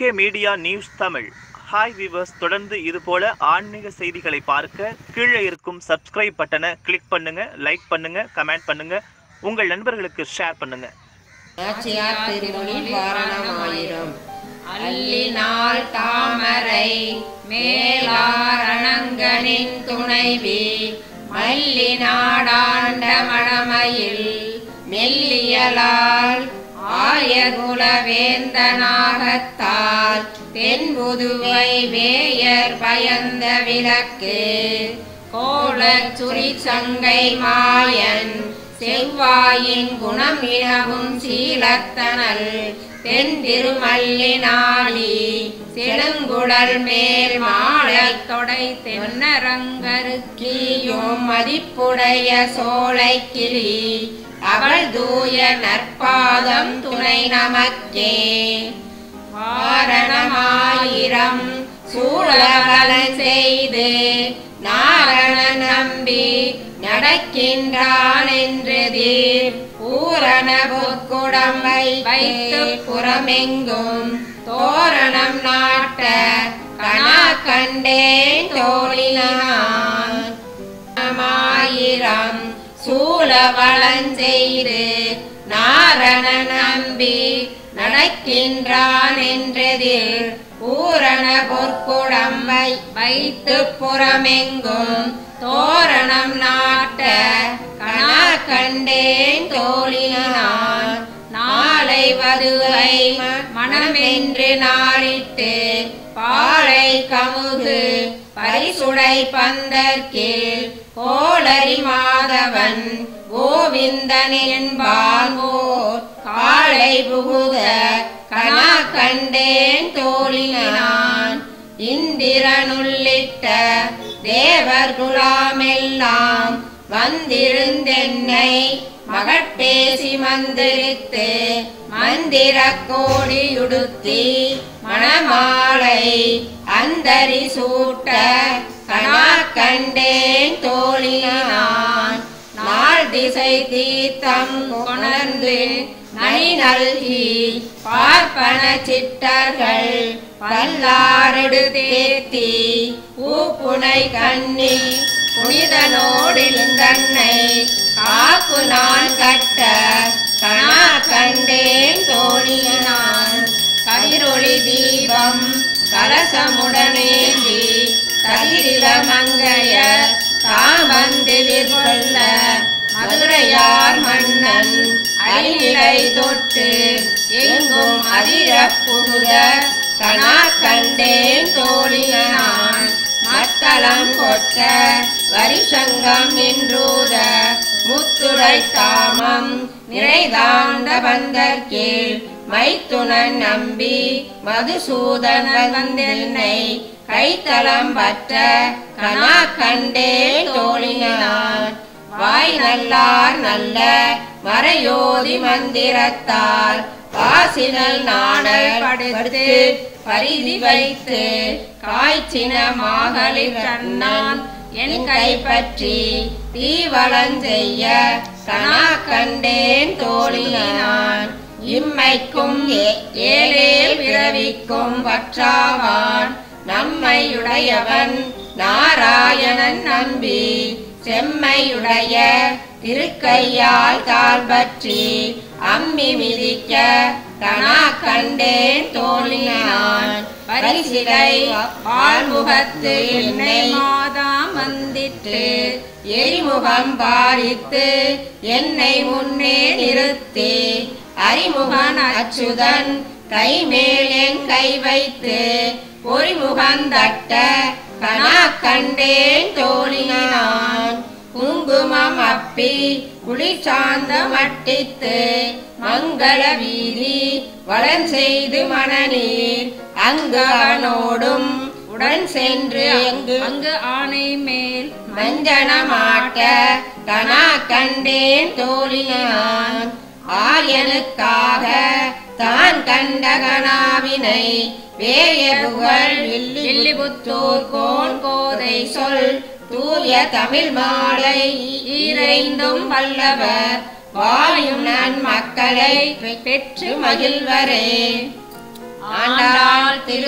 K media news Tamil hi viewers தொடர்ந்து இது போல ஆன்மீக செய்திகளை பார்க்க கீழே இருக்கும் சப்ஸ்கிரைப் பட்டனை கிளிக் பண்ணுங்க லைக் பண்ணுங்க கமெண்ட் பண்ணுங்க உங்கள் நண்பர்களுக்கு ஷேர் பண்ணுங்க நாச்சியார் திருமொழி பாரணமாயிரம் அல்லினாள் தாமரை மேலாரணங்கனின் துணைவி மல்லி நாடாண்ட மணமையில் மெல்லியலால் ஆயகுல வேந்தனாகத்தால் தென்புதுவை வேயர் பயந்த விளக்கு கோலச் சுரி சங்கை மாயன் செவ்வாயின் குணம் இனவும் சீலத்தனல் தென் திருமல்லினாளி செழுங்குடல் மேல் மாலை தொடை தென்னரங்கருக்கியும் மதிப்புடைய சோலை கிளி அவள் தூய நற்பாதம் துணை நமக்கே வாரணமாயிரம் சூழவலன் செய்து நாரண நம்பி நடக்கின்றான் என்று தீர் பூரண பொற்குடம் வைத்து புறமெங்கும் தோரணம் நாட்ட கணா கண்டேன் தோழினான் ஆயிரம் சூழவளன் செய்து நாரண நம்பி நடக்கின்றான் என்றதில் பூரண பொற்குடம் வை- வைத்து புறமெங்கும் தோரணம் நாட்ட கணா கண்டேன் தோழினான் நாளை வதுவை மனமென்று நாளிட்டு பாழை கமுகு பரிசுடை பந்தற்கீழ் கோளரி மாதவன் கோவிந்தனின்பாங்கோர் காளை புகுத கணா கண்டேன் தோழினான் இந்திரனுள்ளிட்ட தேவர் குலாமெல்லாம் வந்திருந்தென்னை மகட்பேசி மந்திரித்து மந்திர கோடியுடுத்தி மணமாலை அந்தரி சூட்ட கணா கண்டேன் தோழினான் நாள் திசை தீர்த்தம் கொணர்ந்து நனி நல்கி பார்ப்பன சிட்டர்கள் பல்லாரடு தேத்தி பூப்புனை கண்ணி புனிதனோடிருந்தன்னை காப்பு நான் கட்ட கணா கண்டேன் தோழினான் கதிரொளி தீபம் கலசமுடனேந்தி கதிரில மங்கைய தாமந்தில் கொள்ள மதுரையார் மன்னன் அடிநிலை தொட்டு எங்கும் அதிர புகுத கணா கண்டேன் தோழினான் மத்தளம் கொட்ட வரிசங்கம் நின்றூத முத்துரை தாமம் நிறைதாண்ட வந்தர் கீழ் மைத்துனன் நம்பி மதுசூதன் வந்தென்னை கைத்தளம் பற்ற கணா கண்டேன் தோழினான் வாய் நல்லார் நல்ல மறையோதி மந்திரத்தால் வாசினல் நாடல் படுத்து பரிதி வைத்து காய்ச்சின மாகளில் கண்ணான் என் கைப்பற்றி தீவளம் செய்ய கணா கண்டேன் தோழினான் இம்மைக்கும் ஏ- ஏழேல் பிறவிக்கும் வற்றாவான் நம்மையுடையவன் நாராயணன் நம்பி செம்மையுடைய திருக்கையால் தாள் பற்றி அம்மி மிதிக்க கணா கண்டேன் தோழினான் பரிசிலை ஆள்முகத்து என்னை மாதாம் வந்திட்டு எரிமுகம் பாரித்து என்னை முன்னே நிறுத்தி அறிமுகன் அச்சுதன் கைமேல் என் கை வைத்து பொறிமுகந்தட்ட கணா கண்டேன் தோழினான் குங்குமம் அப்பி குளிர்சாந்த மட்டித்து மங்கள வீதி வளன் செய்து மணநீர் அங்கு அவனோடும் உடன் சென்று அங்கு அங்கு ஆணை மேல் மஞ்சனமாட்ட கணா கண்டேன் தோழினான் ஆயனுக்காக தான் கண்ட கனாவினை வேய புகழ் வில்லிபுத்தூர் கோன் கோதை சொல் தூய தமிழ் மாலை ஈரைந்தும் வல்லவர் வாயும் நன் மக்களை பெற்று மகிழ்வரே ஆண்டாள் திரு